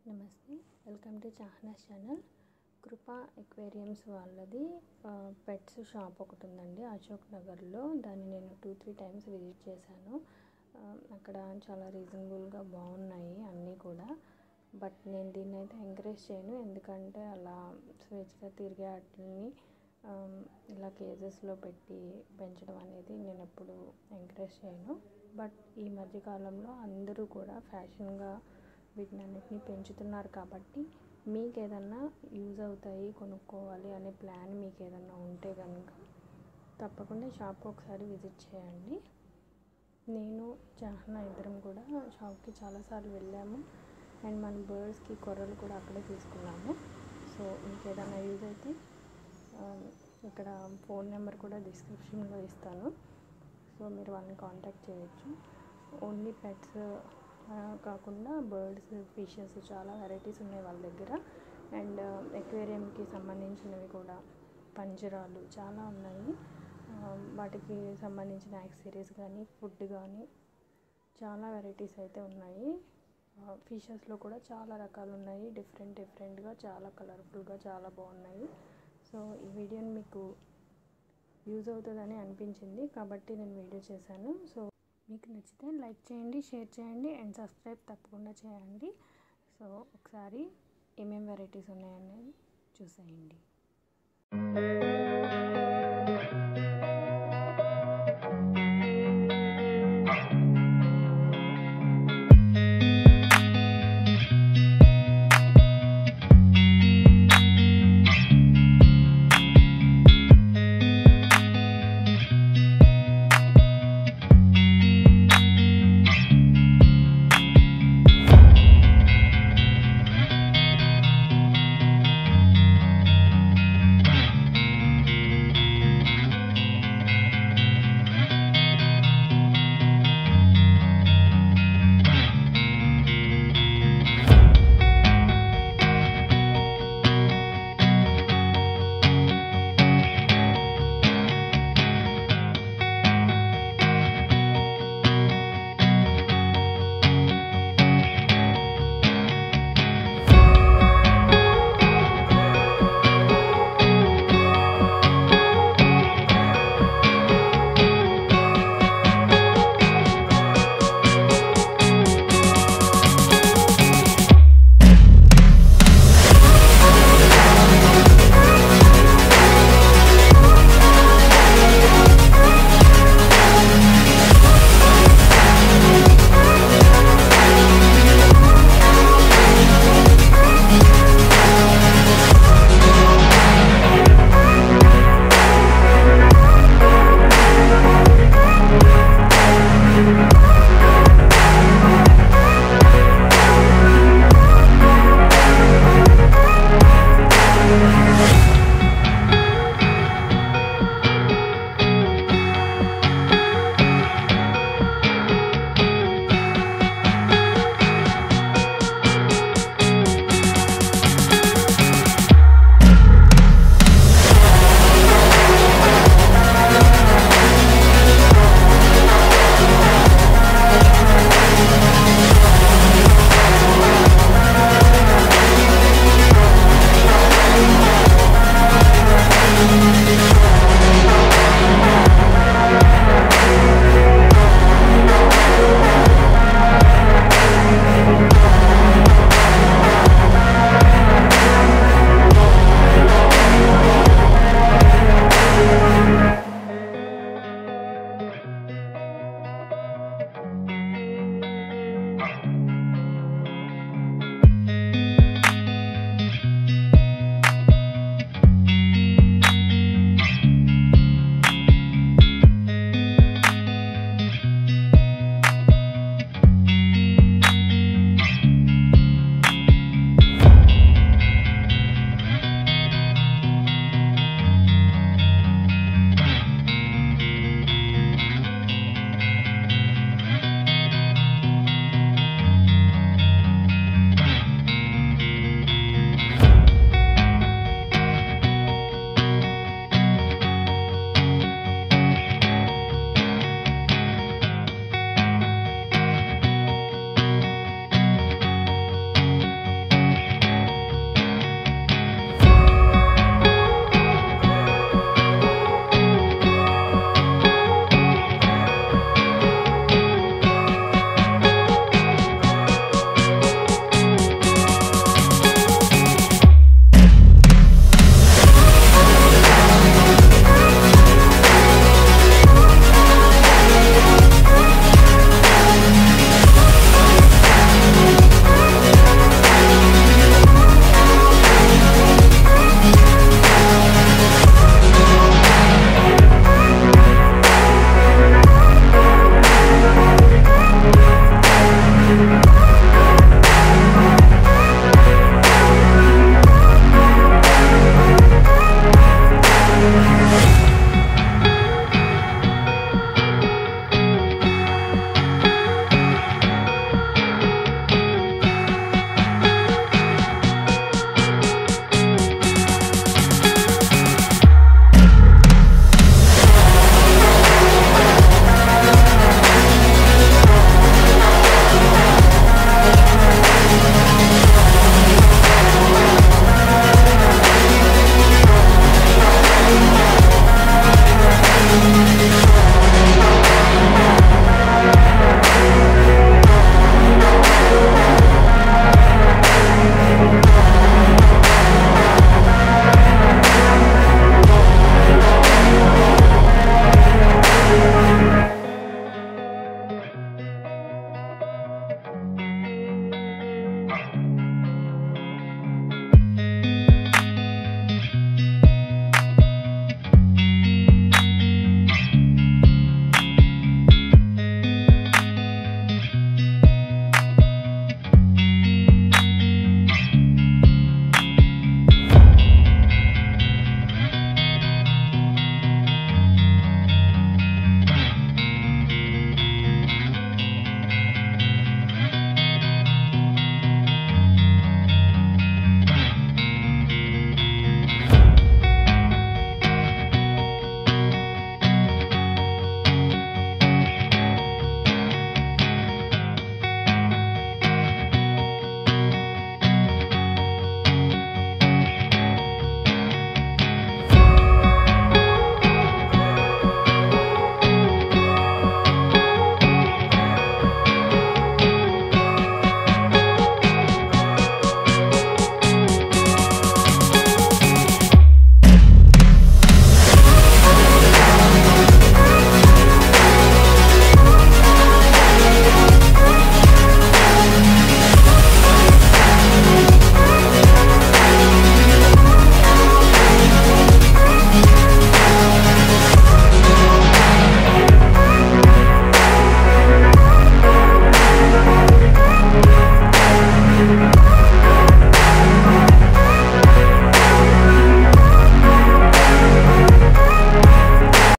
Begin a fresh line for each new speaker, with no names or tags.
నమస్తే welcome to చాహనాస్ channel Kripa aquariums వాళ్ళది పెట్స్ షాప్ ఒకటి ఉందండి అశోక్ నగర్లో దాన్ని నేను టూ త్రీ టైమ్స్ విజిట్ చేశాను ఆ, అక్కడ చాలా రీజనబుల్గా బాగున్నాయి అన్నీ కూడా బట్ నేను దీన్ని అయితే ఎంకరేజ్ చేయను ఎందుకంటే అలా స్వేచ్ఛగా తిరిగే వాటిని ఆమ్, ఇలా కేజెస్లో పెట్టి పెంచడం అనేది నేను ఎప్పుడు ఎంకరేజ్ చేయను బట్ ఈ మధ్యకాలంలో అందరూ కూడా ఫ్యాషన్గా వీటిని అన్నిటిని పెంచుతున్నారు కాబట్టి మీకు ఏదన్నా యూజ్ అవుతాయి కొనుక్కోవాలి అనే ప్లాన్ మీకు ఏదన్నా ఉంటే కనుక తప్పకుండా షాప్కి ఒకసారి విజిట్ చేయండి నేను చాహనా ఇద్దరం కూడా షాప్కి చాలాసార్లు వెళ్ళాము అండ్ మన బర్డ్స్కి కొర్రలు కూడా అక్కడే తీసుకున్నాము సో మీకు ఏదైనా యూజ్ అయితే ఆ, ఇక్కడ ఫోన్ నెంబర్ కూడా డిస్క్రిప్షన్లో ఇస్తాను సో మీరు వాళ్ళని కాంటాక్ట్ చేయొచ్చు ఓన్లీ పెట్స్ కాకుండా బర్డ్స్ ఫిషెస్ చాలా వెరైటీస్ ఉన్నాయి వాళ్ళ దగ్గర అండ్ ఎక్వేరియంకి సంబంధించినవి కూడా పంజరాలు చాలా ఉన్నాయి ఆ, వాటికి సంబంధించిన యాక్సరీస్ కానీ ఫుడ్ కానీ చాలా వెరైటీస్ అయితే ఉన్నాయి ఫిషెస్లో కూడా చాలా రకాలు ఉన్నాయి డిఫరెంట్ డిఫరెంట్గా చాలా కలర్ఫుల్గా చాలా బాగున్నాయి సో ఈ వీడియోని మీకు యూజ్ అవుతుందని అనిపించింది కాబట్టి నేను వీడియో చేశాను సో మీకు నచ్చితే లైక్ చేయండి షేర్ చేయండి అండ్ సబ్స్క్రైబ్ తప్పకుండా చేయండి సో ఒకసారి ఏమేమి వెరైటీస్ ఉన్నాయనేది చూసేయండి